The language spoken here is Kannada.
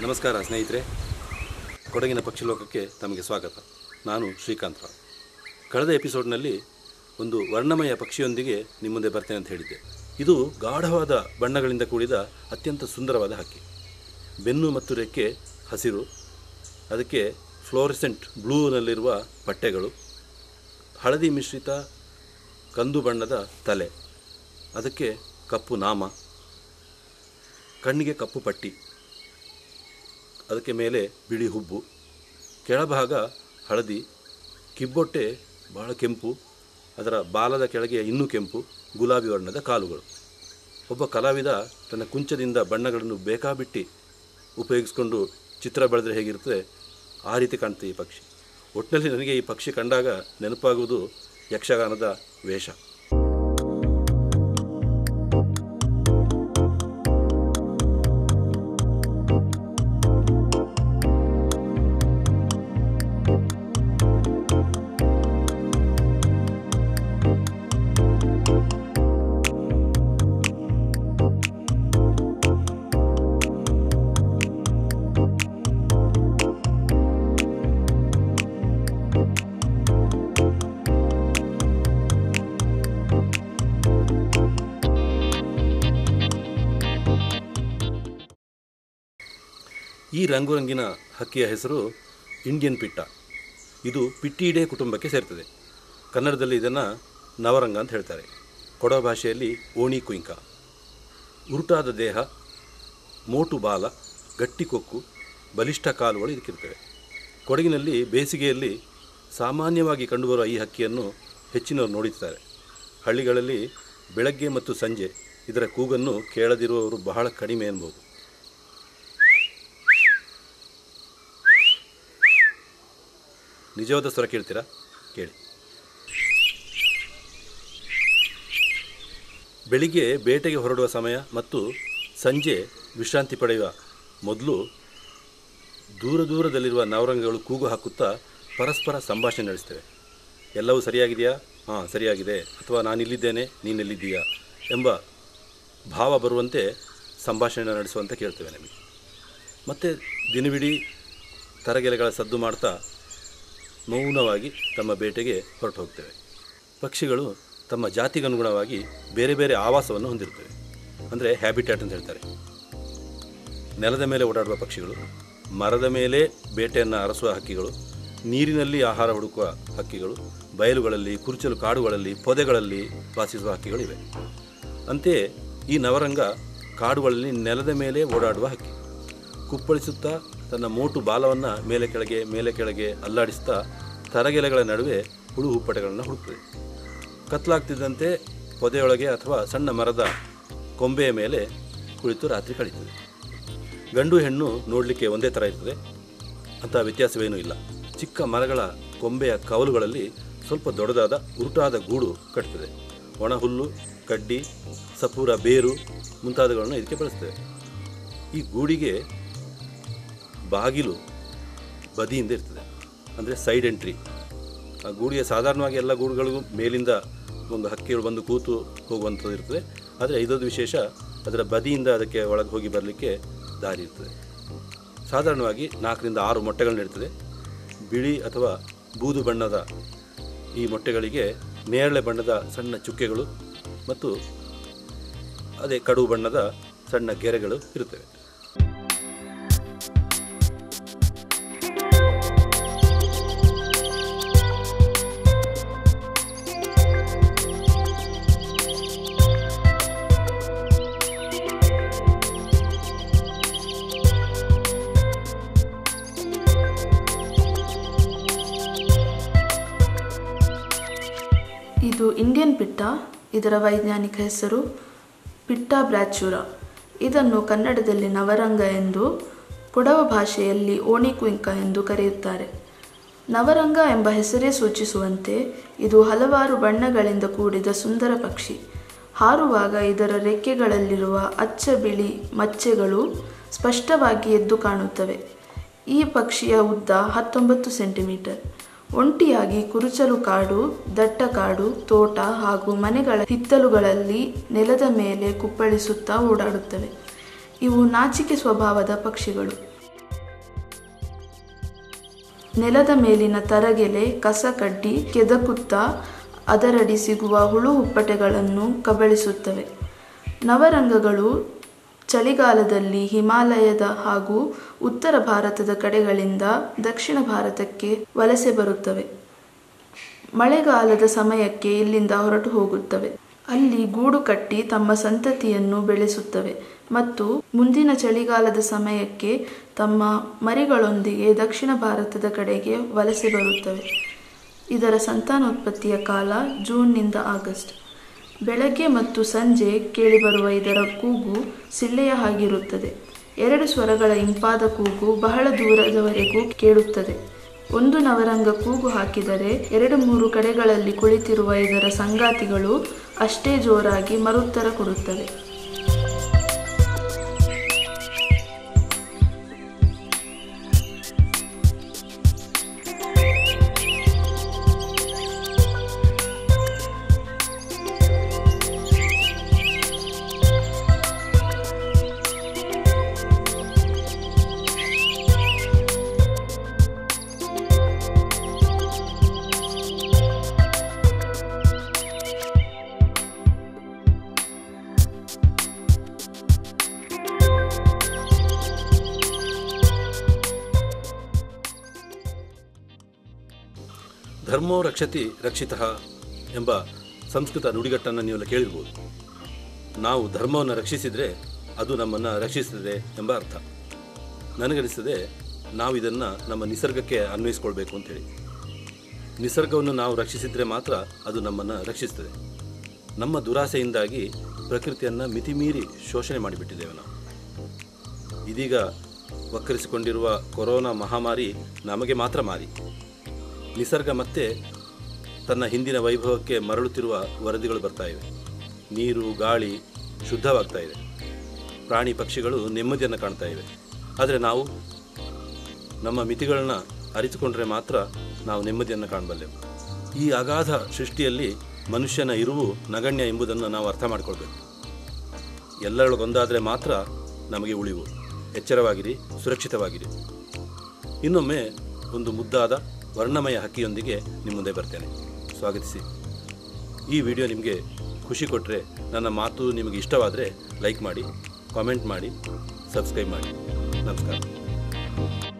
ನಮಸ್ಕಾರ ಸ್ನೇಹಿತರೆ ಕೊಡಗಿನ ಪಕ್ಷಿಲೋಕಕ್ಕೆ ತಮಗೆ ಸ್ವಾಗತ ನಾನು ಶ್ರೀಕಾಂತ್ ರಾವ್ ಕಳೆದ ಎಪಿಸೋಡ್ನಲ್ಲಿ ಒಂದು ವರ್ಣಮಯ ಪಕ್ಷಿಯೊಂದಿಗೆ ನಿಮ್ಮ ಮುಂದೆ ಬರ್ತೇನೆ ಅಂತ ಹೇಳಿದ್ದೆ ಇದು ಗಾಢವಾದ ಬಣ್ಣಗಳಿಂದ ಕೂಡಿದ ಅತ್ಯಂತ ಸುಂದರವಾದ ಹಕ್ಕಿ ಬೆನ್ನು ಮತ್ತು ರೆಕ್ಕೆ ಹಸಿರು ಅದಕ್ಕೆ ಫ್ಲೋರಿಸೆಂಟ್ ಬ್ಲೂನಲ್ಲಿರುವ ಪಟ್ಟೆಗಳು ಹಳದಿ ಮಿಶ್ರಿತ ಕಂದು ಬಣ್ಣದ ತಲೆ ಅದಕ್ಕೆ ಕಪ್ಪು ನಾಮ ಕಣ್ಣಿಗೆ ಕಪ್ಪು ಪಟ್ಟಿ ಅದಕ್ಕೆ ಮೇಲೆ ಬಿಳಿ ಹುಬ್ಬು ಕೆಳಭಾಗ ಹಳದಿ ಕಿಬ್ಬೊಟ್ಟೆ ಬಹಳ ಕೆಂಪು ಅದರ ಬಾಲದ ಕೆಳಗೆ ಇನ್ನೂ ಕೆಂಪು ಗುಲಾಬಿ ವರ್ಣದ ಕಾಲುಗಳು ಒಬ್ಬ ಕಲಾವಿದ ತನ್ನ ಕುಂಚದಿಂದ ಬಣ್ಣಗಳನ್ನು ಬೇಕಾಬಿಟ್ಟಿ ಉಪಯೋಗಿಸ್ಕೊಂಡು ಚಿತ್ರ ಬೆಳೆದ್ರೆ ಹೇಗಿರ್ತದೆ ಆ ರೀತಿ ಕಾಣ್ತದೆ ಈ ಪಕ್ಷಿ ಒಟ್ಟಿನಲ್ಲಿ ನನಗೆ ಈ ಪಕ್ಷಿ ಕಂಡಾಗ ನೆನಪಾಗುವುದು ಯಕ್ಷಗಾನದ ವೇಷ ಈ ರಂಗುರಂಗಿನ ಹಕ್ಕಿಯ ಹೆಸರು ಇಂಡಿಯನ್ ಪಿಟ್ಟ ಇದು ಪಿಟ್ಟೀಡೆ ಕುಟುಂಬಕ್ಕೆ ಸೇರ್ತದೆ ಕನ್ನಡದಲ್ಲಿ ಇದನ್ನು ನವರಂಗ ಅಂತ ಹೇಳ್ತಾರೆ ಕೊಡವ ಭಾಷೆಯಲ್ಲಿ ಓಣಿ ಕುಂಕ ಉರುಟಾದ ದೇಹ ಮೋಟು ಬಾಲ ಗಟ್ಟಿ ಕೊಕ್ಕು ಬಲಿಷ್ಠ ಕಾಲುಗಳು ಇದಕ್ಕಿರ್ತವೆ ಕೊಡಗಿನಲ್ಲಿ ಬೇಸಿಗೆಯಲ್ಲಿ ಸಾಮಾನ್ಯವಾಗಿ ಕಂಡುಬರುವ ಈ ಹಕ್ಕಿಯನ್ನು ಹೆಚ್ಚಿನವರು ನೋಡಿರ್ತಾರೆ ಹಳ್ಳಿಗಳಲ್ಲಿ ಬೆಳಗ್ಗೆ ಮತ್ತು ಸಂಜೆ ಇದರ ಕೂಗನ್ನು ಕೇಳದಿರುವವರು ಬಹಳ ಕಡಿಮೆ ಎನ್ಬೋದು ನಿಜವಾದ ಸ್ವರ ಕೇಳ್ತೀರಾ ಕೇಳಿ ಬೆಳಿಗ್ಗೆ ಬೇಟೆಗೆ ಹೊರಡುವ ಸಮಯ ಮತ್ತು ಸಂಜೆ ವಿಶ್ರಾಂತಿ ಪಡೆಯುವ ಮೊದಲು ದೂರ ದೂರದಲ್ಲಿರುವ ನವರಂಗಗಳು ಕೂಗು ಹಾಕುತ್ತಾ ಪರಸ್ಪರ ಸಂಭಾಷಣೆ ನಡೆಸ್ತೇವೆ ಎಲ್ಲವೂ ಸರಿಯಾಗಿದೆಯಾ ಹಾಂ ಸರಿಯಾಗಿದೆ ಅಥವಾ ನಾನಿಲ್ಲಿದ್ದೇನೆ ನೀನೆಲ್ಲಿದ್ದೀಯಾ ಎಂಬ ಭಾವ ಬರುವಂತೆ ಸಂಭಾಷಣೆ ನಡೆಸುವಂತ ಕೇಳ್ತೇವೆ ನಮಗೆ ಮತ್ತು ದಿನವಿಡೀ ತರಗೆಲೆಗಳ ಸದ್ದು ಮಾಡ್ತಾ ಮೌನವಾಗಿ ತಮ್ಮ ಬೇಟೆಗೆ ಹೊರಟು ಹೋಗ್ತೇವೆ ಪಕ್ಷಿಗಳು ತಮ್ಮ ಜಾತಿಗನುಗುಣವಾಗಿ ಬೇರೆ ಬೇರೆ ಆವಾಸವನ್ನು ಹೊಂದಿರ್ತವೆ ಅಂದರೆ ಹ್ಯಾಬಿಟ್ಯಾಟ್ ಅಂತ ಹೇಳ್ತಾರೆ ನೆಲದ ಮೇಲೆ ಓಡಾಡುವ ಪಕ್ಷಿಗಳು ಮರದ ಮೇಲೆ ಬೇಟೆಯನ್ನು ಅರಸುವ ಹಕ್ಕಿಗಳು ನೀರಿನಲ್ಲಿ ಆಹಾರ ಹುಡುಕುವ ಹಕ್ಕಿಗಳು ಬಯಲುಗಳಲ್ಲಿ ಕುರುಚಲು ಕಾಡುಗಳಲ್ಲಿ ಪೊದೆಗಳಲ್ಲಿ ವಾಸಿಸುವ ಹಕ್ಕಿಗಳಿವೆ ಅಂತೆಯೇ ಈ ನವರಂಗ ಕಾಡುಗಳಲ್ಲಿ ನೆಲದ ಮೇಲೆ ಓಡಾಡುವ ಹಕ್ಕಿ ಕುಪ್ಪಳಿಸುತ್ತಾ ತನ್ನ ಮೋಟು ಬಾಲವನ್ನು ಮೇಲೆ ಕೆಳಗೆ ಮೇಲೆ ಕೆಳಗೆ ಅಲ್ಲಾಡಿಸ್ತಾ ತರಗೆಲೆಗಳ ನಡುವೆ ಹುಳು ಹುಪ್ಪಟೆಗಳನ್ನು ಹುಡುಕ್ತದೆ ಕತ್ಲಾಗ್ತಿದ್ದಂತೆ ಪೊದೆಯೊಳಗೆ ಅಥವಾ ಸಣ್ಣ ಮರದ ಕೊಂಬೆಯ ಮೇಲೆ ಕುಳಿತು ರಾತ್ರಿ ಕಳೀತದೆ ಗಂಡು ಹೆಣ್ಣು ನೋಡಲಿಕ್ಕೆ ಒಂದೇ ಥರ ಇರ್ತದೆ ಅಂಥ ವ್ಯತ್ಯಾಸವೇನೂ ಇಲ್ಲ ಚಿಕ್ಕ ಮರಗಳ ಕೊಂಬೆಯ ಕವಲುಗಳಲ್ಲಿ ಸ್ವಲ್ಪ ದೊಡ್ಡದಾದ ಉರುಟಾದ ಗೂಡು ಕಟ್ತದೆ ಒಣ ಹುಲ್ಲು ಕಡ್ಡಿ ಸಪೂರ ಬೇರು ಮುಂತಾದವುಗಳನ್ನು ಇದಕ್ಕೆ ಬಳಸ್ತೇವೆ ಈ ಗೂಡಿಗೆ ಬಾಗಿಲು ಬದಿಯಿಂದ ಇರ್ತದೆ ಅಂದರೆ ಸೈಡ್ ಎಂಟ್ರಿ ಆ ಗೂಡಿಗೆ ಸಾಧಾರಣವಾಗಿ ಎಲ್ಲ ಗೂಡುಗಳಿಗೂ ಮೇಲಿಂದ ಒಂದು ಹಕ್ಕಿಗಳು ಬಂದು ಕೂತು ಹೋಗುವಂಥದ್ದು ಇರ್ತದೆ ಆದರೆ ಇದೊಂದು ವಿಶೇಷ ಅದರ ಬದಿಯಿಂದ ಅದಕ್ಕೆ ಒಳಗೆ ಹೋಗಿ ಬರಲಿಕ್ಕೆ ದಾರಿ ಇರ್ತದೆ ಸಾಧಾರಣವಾಗಿ ನಾಲ್ಕರಿಂದ ಆರು ಮೊಟ್ಟೆಗಳನ್ನ ಇಡ್ತದೆ ಬಿಳಿ ಅಥವಾ ಬೂದು ಬಣ್ಣದ ಈ ಮೊಟ್ಟೆಗಳಿಗೆ ನೇರಳೆ ಬಣ್ಣದ ಸಣ್ಣ ಚುಕ್ಕೆಗಳು ಮತ್ತು ಅದೇ ಕಡು ಬಣ್ಣದ ಸಣ್ಣ ಗೆರೆಗಳು ಇರುತ್ತವೆ ಇದು ಇಂಡಿಯನ್ ಪಿಟ್ಟ ಇದರ ವೈಜ್ಞಾನಿಕ ಹೆಸರು ಪಿಟ್ಟ ಬ್ರ್ಯಾಚುರ ಇದನ್ನು ಕನ್ನಡದಲ್ಲಿ ನವರಂಗ ಎಂದು ಕೊಡವ ಭಾಷೆಯಲ್ಲಿ ಓಣಿಕುಂಕ ಎಂದು ಕರೆಯುತ್ತಾರೆ ನವರಂಗ ಎಂಬ ಹೆಸರೇ ಸೂಚಿಸುವಂತೆ ಇದು ಹಲವಾರು ಬಣ್ಣಗಳಿಂದ ಕೂಡಿದ ಸುಂದರ ಪಕ್ಷಿ ಹಾರುವಾಗ ಇದರ ರೆಕ್ಕೆಗಳಲ್ಲಿರುವ ಅಚ್ಚ ಬಿಳಿ ಮಚ್ಚೆಗಳು ಸ್ಪಷ್ಟವಾಗಿ ಎದ್ದು ಕಾಣುತ್ತವೆ ಈ ಪಕ್ಷಿಯ ಉದ್ದ ಹತ್ತೊಂಬತ್ತು ಸೆಂಟಿಮೀಟರ್ ಒಂಟಿಯಾಗಿ ಕುರುಚಲು ಕಾಡು ದಟ್ಟ ಕಾಡು ತೋಟ ಹಾಗೂ ಮನೆಗಳ ಹಿತ್ತಲುಗಳಲ್ಲಿ ನೆಲದ ಮೇಲೆ ಕುಪ್ಪಳಿಸುತ್ತಾ ಓಡಾಡುತ್ತವೆ ಇವು ನಾಚಿಕೆ ಸ್ವಭಾವದ ಪಕ್ಷಿಗಳು ನೆಲದ ಮೇಲಿನ ತರಗೆಲೆ ಕಸ ಕಡ್ಡಿ ಕೆದಕುತ್ತಾ ಅದರಡಿ ಸಿಗುವ ಹುಳು ಹುಪ್ಪಟೆಗಳನ್ನು ಕಬಳಿಸುತ್ತವೆ ನವರಂಗಗಳು ಚಳಿಗಾಲದಲ್ಲಿ ಹಿಮಾಲಯದ ಹಾಗೂ ಉತ್ತರ ಭಾರತದ ಕಡೆಗಳಿಂದ ದಕ್ಷಿಣ ಭಾರತಕ್ಕೆ ವಲಸೆ ಬರುತ್ತವೆ ಮಳೆಗಾಲದ ಸಮಯಕ್ಕೆ ಇಲ್ಲಿಂದ ಹೊರಟು ಹೋಗುತ್ತವೆ ಅಲ್ಲಿ ಗೂಡು ಕಟ್ಟಿ ತಮ್ಮ ಸಂತತಿಯನ್ನು ಬೆಳೆಸುತ್ತವೆ ಮತ್ತು ಮುಂದಿನ ಚಳಿಗಾಲದ ಸಮಯಕ್ಕೆ ತಮ್ಮ ಮರಿಗಳೊಂದಿಗೆ ದಕ್ಷಿಣ ಭಾರತದ ಕಡೆಗೆ ವಲಸೆ ಬರುತ್ತವೆ ಇದರ ಸಂತಾನೋತ್ಪತ್ತಿಯ ಕಾಲ ಜೂನ್ನಿಂದ ಆಗಸ್ಟ್ ಬೆಳಗ್ಗೆ ಮತ್ತು ಸಂಜೆ ಕೇಳಿಬರುವ ಇದರ ಕೂಗು ಸಿಳ್ಳೆಯ ಹಾಗಿರುತ್ತದೆ ಎರಡು ಸ್ವರಗಳ ಇಂಪಾದ ಕೂಗು ಬಹಳ ದೂರದವರೆಗೂ ಕೇಳುತ್ತದೆ ಒಂದು ನವರಂಗ ಕೂಗು ಹಾಕಿದರೆ ಎರಡು ಮೂರು ಕಡೆಗಳಲ್ಲಿ ಕುಳಿತಿರುವ ಇದರ ಸಂಗಾತಿಗಳು ಅಷ್ಟೇ ಜೋರಾಗಿ ಮರುತ್ತರ ಕೊಡುತ್ತವೆ ಧರ್ಮೋ ರಕ್ಷತಿ ರಕ್ಷಿತಃ ಎಂಬ ಸಂಸ್ಕೃತ ನುಡಿಗಟ್ಟನ್ನು ನೀವೆಲ್ಲ ಕೇಳಿರ್ಬೋದು ನಾವು ಧರ್ಮವನ್ನು ರಕ್ಷಿಸಿದರೆ ಅದು ನಮ್ಮನ್ನು ರಕ್ಷಿಸುತ್ತದೆ ಎಂಬ ಅರ್ಥ ನನಗನಿಸ್ತದೆ ನಾವು ಇದನ್ನು ನಮ್ಮ ನಿಸರ್ಗಕ್ಕೆ ಅನ್ವಯಿಸ್ಕೊಳ್ಬೇಕು ಅಂತೇಳಿ ನಿಸರ್ಗವನ್ನು ನಾವು ರಕ್ಷಿಸಿದರೆ ಮಾತ್ರ ಅದು ನಮ್ಮನ್ನು ರಕ್ಷಿಸ್ತದೆ ನಮ್ಮ ದುರಾಸೆಯಿಂದಾಗಿ ಪ್ರಕೃತಿಯನ್ನು ಮಿತಿಮೀರಿ ಶೋಷಣೆ ಮಾಡಿಬಿಟ್ಟಿದ್ದೇವೆ ನಾವು ಇದೀಗ ವಕ್ಕರಿಸಿಕೊಂಡಿರುವ ಕೊರೋನಾ ಮಹಾಮಾರಿ ನಮಗೆ ಮಾತ್ರ ಮಾರಿ ನಿಸರ್ಗ ಮತ್ತೆ ತನ್ನ ಹಿಂದಿನ ವೈಭವಕ್ಕೆ ಮರಳುತ್ತಿರುವ ವರದಿಗಳು ಬರ್ತಾ ಇವೆ ನೀರು ಗಾಳಿ ಶುದ್ಧವಾಗ್ತಾ ಇದೆ ಪ್ರಾಣಿ ಪಕ್ಷಿಗಳು ನೆಮ್ಮದಿಯನ್ನು ಕಾಣ್ತಾ ಇವೆ ಆದರೆ ನಾವು ನಮ್ಮ ಮಿತಿಗಳನ್ನ ಅರಿತುಕೊಂಡ್ರೆ ಮಾತ್ರ ನಾವು ನೆಮ್ಮದಿಯನ್ನು ಕಾಣಬಲ್ಲೆವು ಈ ಅಗಾಧ ಸೃಷ್ಟಿಯಲ್ಲಿ ಮನುಷ್ಯನ ಇರುವು ನಗಣ್ಯ ಎಂಬುದನ್ನು ನಾವು ಅರ್ಥ ಮಾಡಿಕೊಳ್ಬೇಕು ಎಲ್ಲರೊಳಗೊಂದಾದರೆ ಮಾತ್ರ ನಮಗೆ ಉಳಿವು ಎಚ್ಚರವಾಗಿರಿ ಸುರಕ್ಷಿತವಾಗಿರಿ ಇನ್ನೊಮ್ಮೆ ಒಂದು ಮುದ್ದಾದ ವರ್ಣಮಯ ಹಕ್ಕಿಯೊಂದಿಗೆ ನಿಮ್ಮ ಮುಂದೆ ಬರ್ತೇನೆ ಸ್ವಾಗತಿಸಿ ಈ ವಿಡಿಯೋ ನಿಮಗೆ ಖುಷಿ ಕೊಟ್ಟರೆ ನನ್ನ ಮಾತು ನಿಮಗೆ ಇಷ್ಟವಾದರೆ ಲೈಕ್ ಮಾಡಿ ಕಾಮೆಂಟ್ ಮಾಡಿ ಸಬ್ಸ್ಕ್ರೈಬ್ ಮಾಡಿ ನಮಸ್ಕಾರ